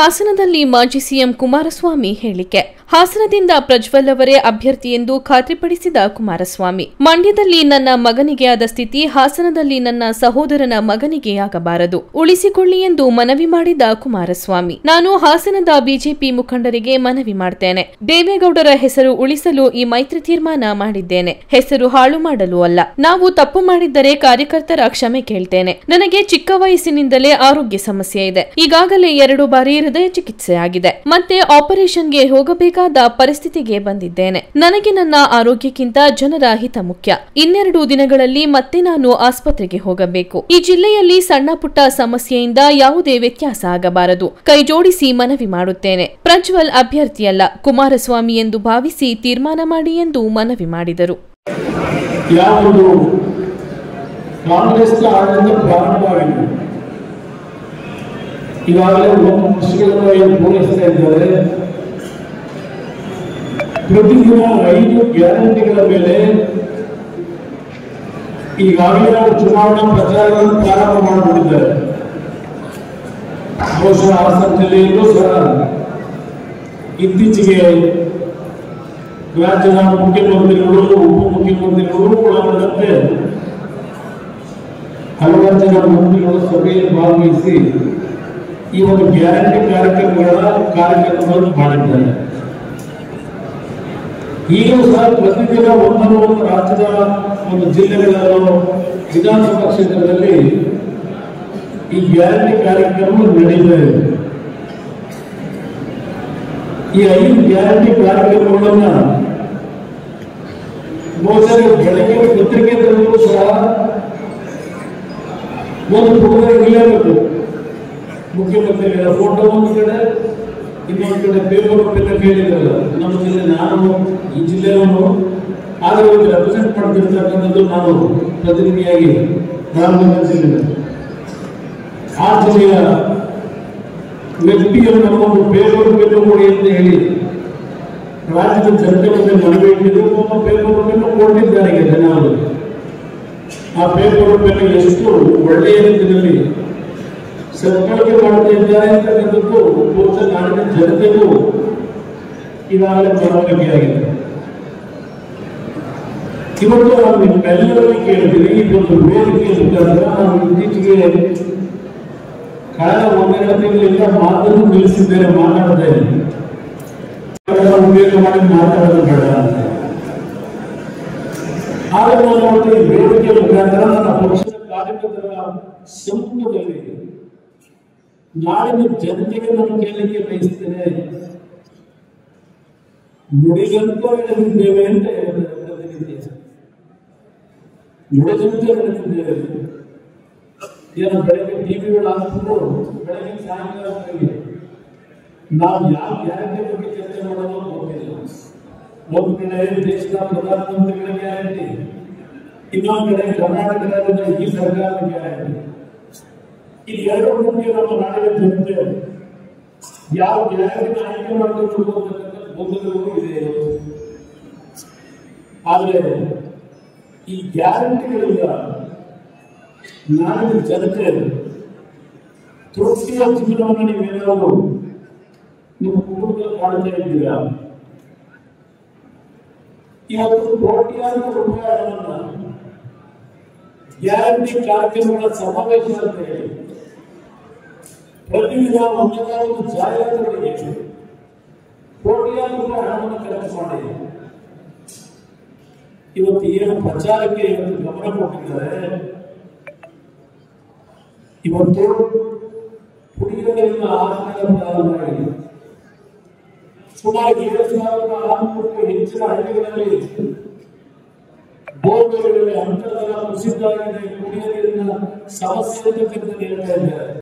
ಹಾಸನದಲ್ಲಿ ಮಾಜಿ ಸಿಎಂ ಕುಮಾರಸ್ವಾಮಿ ಹೇಳಿಕೆ ಹಾಸನದಿಂದ ಪ್ರಜ್ವಲ್ ಅವರೇ ಅಭ್ಯರ್ಥಿ ಎಂದು ಖಾತ್ರಿಪಡಿಸಿದ ಕುಮಾರಸ್ವಾಮಿ ಮಂಡ್ಯದಲ್ಲಿ ನನ್ನ ಮಗನಿಗೆ ಆದ ಸ್ಥಿತಿ ಹಾಸನದಲ್ಲಿ ನನ್ನ ಸಹೋದರನ ಮಗನಿಗೆ ಆಗಬಾರದು ಉಳಿಸಿಕೊಳ್ಳಿ ಎಂದು ಮನವಿ ಮಾಡಿದ ಕುಮಾರಸ್ವಾಮಿ ನಾನು ಹಾಸನದ ಬಿಜೆಪಿ ಮುಖಂಡರಿಗೆ ಮನವಿ ಮಾಡ್ತೇನೆ ದೇವೇಗೌಡರ ಹೆಸರು ಉಳಿಸಲು ಈ ಮೈತ್ರಿ ತೀರ್ಮಾನ ಮಾಡಿದ್ದೇನೆ ಹೆಸರು ಹಾಳು ಮಾಡಲು ಅಲ್ಲ ನಾವು ತಪ್ಪು ಮಾಡಿದ್ದರೆ ಕಾರ್ಯಕರ್ತರ ಕ್ಷಮೆ ಕೇಳ್ತೇನೆ ನನಗೆ ಚಿಕ್ಕ ವಯಸ್ಸಿನಿಂದಲೇ ಆರೋಗ್ಯ ಸಮಸ್ಯೆ ಇದೆ ಈಗಾಗಲೇ ಎರಡು ಬಾರಿ ಹೃದಯ ಚಿಕಿತ್ಸೆ ಆಗಿದೆ ಮತ್ತೆ ಆಪರೇಷನ್ಗೆ ಹೋಗಬೇಕಾದ ಪರಿಸ್ಥಿತಿಗೆ ಬಂದಿದ್ದೇನೆ ನನಗೆ ನನ್ನ ಆರೋಗ್ಯಕ್ಕಿಂತ ಜನರ ಹಿತ ಮುಖ್ಯ ಇನ್ನೆರಡು ದಿನಗಳಲ್ಲಿ ಮತ್ತೆ ನಾನು ಆಸ್ಪತ್ರೆಗೆ ಹೋಗಬೇಕು ಈ ಜಿಲ್ಲೆಯಲ್ಲಿ ಸಣ್ಣ ಪುಟ್ಟ ಸಮಸ್ಯೆಯಿಂದ ಯಾವುದೇ ವ್ಯತ್ಯಾಸ ಆಗಬಾರದು ಕೈಜೋಡಿಸಿ ಮನವಿ ಮಾಡುತ್ತೇನೆ ಪ್ರಜ್ವಲ್ ಅಭ್ಯರ್ಥಿಯಲ್ಲ ಕುಮಾರಸ್ವಾಮಿ ಎಂದು ಭಾವಿಸಿ ತೀರ್ಮಾನ ಮಾಡಿ ಎಂದು ಮನವಿ ಮಾಡಿದರು ಯಾವುದು ಕಾಂಗ್ರೆಸ್ನ ಆಡಳಿತ ಪ್ರಾರಂಭವಾಗಿದೆ ಈಗಾಗಲೇ ಒಂದು ವರ್ಷಗಳನ್ನು ಏನು ಪೂರೈಸ್ತಾ ಇದ್ದಾರೆ ಪ್ರತಿದಿನ ಐದು ಗ್ಯಾರಂಟಿಗಳ ಮೇಲೆ ಈಗಾಗಲೇ ನಾವು ಚುನಾವಣಾ ಪ್ರಚಾರವನ್ನು ಪ್ರಾರಂಭ ಮಾಡಿಬಿಟ್ಟಿದ್ದಾರೆ ಬಹುಶಃ ಹಾಸನ ಜಿಲ್ಲೆಯಲ್ಲೂ ಸಹ ಇತ್ತೀಚೆಗೆ ರಾಜ್ಯದ ಮುಖ್ಯಮಂತ್ರಿಗಳು ಉಪಮುಖ್ಯಮಂತ್ರಿಗಳು ಒಳಗೊಂಡಂತೆ ಹಲವಾರು ಜನ ಮಂತ್ರಿಗಳು ಸಭೆಯಲ್ಲಿ ಭಾಗವಹಿಸಿ ಈ ಒಂದು ಗ್ಯಾರಂಟಿ ಕಾರ್ಯಕ್ರಮಗಳ ಕಾರ್ಯಕ್ರಮವನ್ನು ಮಾಡಿದ್ದಾರೆ ಈಗಲೂ ಸಹ ಪ್ರತಿದಿನ ಒಂದನ್ನು ಒಂದು ರಾಜ್ಯದ ಒಂದು ಜಿಲ್ಲೆಗಳಲ್ಲೂ ವಿಧಾನಸಭಾ ಕ್ಷೇತ್ರದಲ್ಲಿ ಈ ಗ್ಯಾರಂಟಿ ಕಾರ್ಯಕ್ರಮ ನಡೀತಾ ಇದೆ ಈ ಐದು ಗ್ಯಾರಂಟಿ ಕಾರ್ಯಕ್ರಮಗಳನ್ನ ಬಹುಶಃ ಬೆಳಗ್ಗೆ ಪತ್ರಿಕೆ ತಂದರೂ ಸಹ ಒಂದು ಹುಡುಗರು ಇರಲೇಬೇಕು ಮುಖ್ಯಮಂತ್ರಿಗಳ ಫೋಟೋ ಒಂದು ಕಡೆ ಇನ್ನೊಂದು ಕಡೆ ಪೇಪರ್ ಪೆಲ್ಲ ಕೇಳಿದ್ರಲ್ಲ ನಮ್ಮ ಜಿಲ್ಲೆ ನಾನು ಈ ಜಿಲ್ಲೆಯವನು ಆದರೆ ಒಂದು ರೆಪ್ರೆಸೆಂಟ್ ಮಾಡ್ತಿರ್ತಕ್ಕಂಥದ್ದು ನಾನು ಪ್ರತಿನಿಧಿಯಾಗಿ ರಾಮನಗರ ಜಿಲ್ಲೆ ಆ ಜಿಲ್ಲೆಯ ವ್ಯಕ್ತಿಯನ್ನು ಒಂದು ಪೇಪರ್ ಪೆನ್ನು ಕೊಡಿ ಅಂತ ಹೇಳಿ ರಾಜ್ಯದ ಜನತೆ ಮುಂದೆ ಮನವಿ ಇಟ್ಟಿದ್ದು ಒಬ್ಬ ಪೇಪರ್ ಪೆನ್ನು ಕೊಟ್ಟಿದ್ದಾರೆ ಈಗ ಜನರು ಆ ಪೇಪರ್ ಪೆನ್ನು ಎಷ್ಟು ಒಳ್ಳೆಯ ರೀತಿಯಲ್ಲಿ ಸದ್ಬಳಕೆ ಮಾಡ್ತಾ ಇದ್ದಾರೆ ಅಂತಕ್ಕಂಥದ್ದು ಬಹುಶಃ ನಾಡಿನ ಜನತೆಗೂ ಈಗಾಗಲೇ ಮನವರಿಕೆಯಾಗಿದೆ ಇವತ್ತು ನಾವು ನಿಮ್ಮೆಲ್ಲರಲ್ಲಿ ಕೇಳಿದ್ರೆ ಇದೊಂದು ವೇದಿಕೆಯ ಮುಖಾಂತರ ನಾವು ಇತ್ತೀಚೆಗೆ ಕಳೆದ ಒಂದೆರಡು ತಿಂಗಳಿಂದ ಮಾತನ್ನು ನಿಲ್ಲಿಸಿದ್ದೇನೆ ಮಾತಾಡದೆ ಉಪಯೋಗ ಮಾಡಿ ಮಾತಾಡೋದು ಬೇಡ ಅಂತ ಆದ್ರೆ ನಾನು ನೋಡಿದ್ರೆ ಈ ವೇದಿಕೆ ಮುಖಾಂತರ ನನ್ನ ಪಕ್ಷದ ಕಾರ್ಯಕರ್ತರ ಸಂಪುಟದಲ್ಲಿ ನಾಡಿನ ಜನತೆಗೆ ನಾನು ಕೇಳಲಿಕ್ಕೆ ಬಯಸ್ತೇನೆ ನುಡಿಗಂತ ಎಳೆದಿದ್ದೇವೆ ಅಂತ ಹೇಳ್ತಾರೆ ನುಡಿಗಂತ ಎಳೆದಿದ್ದೇವೆ ಏನು ಬೆಳಗ್ಗೆ ಟಿವಿಗಳು ಹಾಕ್ಬಿಟ್ಟು ಬೆಳಗ್ಗೆ ಸಾಯಂಕಾಲವರೆಗೆ ನಾವು ಯಾವ ಗ್ಯಾರಂಟಿ ಬಗ್ಗೆ ಚರ್ಚೆ ಮಾಡೋದು ಗೊತ್ತಿಲ್ಲ ಒಂದು ಕಡೆ ದೇಶದ ಪ್ರಧಾನಮಂತ್ರಿಗಳ ಗ್ಯಾರಂಟಿ ಇನ್ನೊಂದು ಕಡೆ ಕರ್ನಾಟಕ ರಾಜ್ಯದ ಈ ಸರ್ಕಾರದ ಗ್ಯಾರಂಟಿ ಇದು ಎರಡು ಮುಖ್ಯ ನಮ್ಮ ನಾಡಿನ ಜನತೆ ಯಾವ ಗ್ಯಾರಂಟಿನ ಆಯ್ಕೆ ಮಾಡಬೇಕು ಅಂತಕ್ಕಂಥ ಗೊಂದಲಗಳು ಇದೆ ಆದರೆ ಈ ಗ್ಯಾರಂಟಿಗಳಿಂದ ನಾಡಿನ ಜನತೆ ತೃಪ್ತಿಯ ಜೀವನವನ್ನು ನೀವೇನಾದರೂ ನಿಮ್ಮ ಕುಟುಂಬದಲ್ಲಿ ಮಾಡ್ತಾ ಇದ್ದೀರಾ ಇವತ್ತು ಕೋಟ್ಯಾಂತರ ರೂಪಾಯಿ ಹಣವನ್ನ ಗ್ಯಾರಂಟಿ ಕಾರ್ಯಕ್ರಮಗಳ ಸಮಾವೇಶ ಅಂತ ಹೇಳಿ ಪ್ರತಿದಿನ ಒಂದಲ್ಲ ಒಂದು ಜಾಹೀರಾತುಗಳಿಗೆ ಕೋಟ್ಯಾಂತರ ರೂಪಾಯಿ ಹಣವನ್ನು ಖರ್ಚು ಮಾಡಿ ಇವತ್ತು ಏನು ಪ್ರಚಾರಕ್ಕೆ ಇವತ್ತು ಗಮನ ಕೊಟ್ಟಿದ್ದಾರೆ ಇವತ್ತು ಕುಡಿಯುವ ನೀರಿನ ಆಹಾರ ಪ್ರಾರಂಭವಾಗಿದೆ ಸುಮಾರು ಏಳು ಸಾವಿರದ ಆರುನೂರಕ್ಕೂ ಹೆಚ್ಚಿನ ಹಳ್ಳಿಗಳಲ್ಲಿ ಬೋರ್ವೆಲ್ಗಳಲ್ಲಿ ಅಂತರ್ಜಲ ಕುಸಿತ ಆಗಿದೆ ಕುಡಿಯುವ ನೀರಿನ ಸಮಸ್ಯೆ ಅಂತಕ್ಕಂಥದ್ದು ಹೇಳ್ತಾ ಇದ್ದಾರೆ